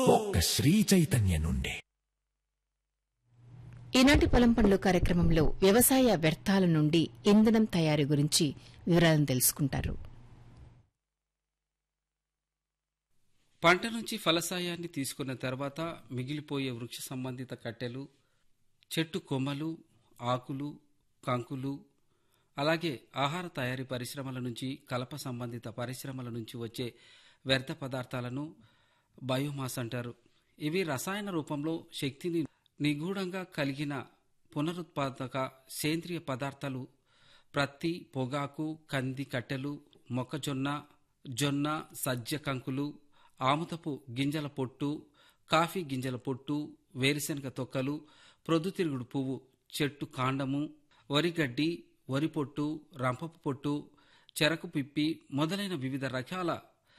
ఒక్క శ్రీ చైతన్య నుండి ఈనాటి పొలం పనులు కార్యక్రమంలో వ్యవసాయ వ్యర్థాల నుండి ఇంధనం తయారీ గురించి వివరాలను తెలుసుకుంటారు పంట నుంచి ఫలసాయాన్ని తీసుకున్న తర్వాత మిగిలిపోయే వృక్ష సంబంధిత కట్టెలు చెట్టు కొమ్మలు ఆకులు కంకులు అలాగే ఆహార తయారీ పరిశ్రమల నుంచి కలప సంబంధిత పరిశ్రమల నుంచి వచ్చే వ్యర్థ పదార్థాలను బయోమాస్ అంటారు ఇవి రసాయన రూపంలో శక్తిని నిగూఢంగా కలిగిన పునరుత్పాదక సేంద్రియ పదార్థాలు ప్రత్తి పొగాకు కంది కట్టెలు మొక్కజొన్న జొన్న సజ్జ కంకులు ఆముతపు గింజల పొట్టు కాఫీ గింజల పొట్టు వేరుశనగ తొక్కలు ప్రొద్దుతిరుగుడు పువ్వు చెట్టు కాండము వరిగడ్డి వరి పొట్టు రంపపు పొట్టు చెరకు పిప్పి మొదలైన వివిధ రకాల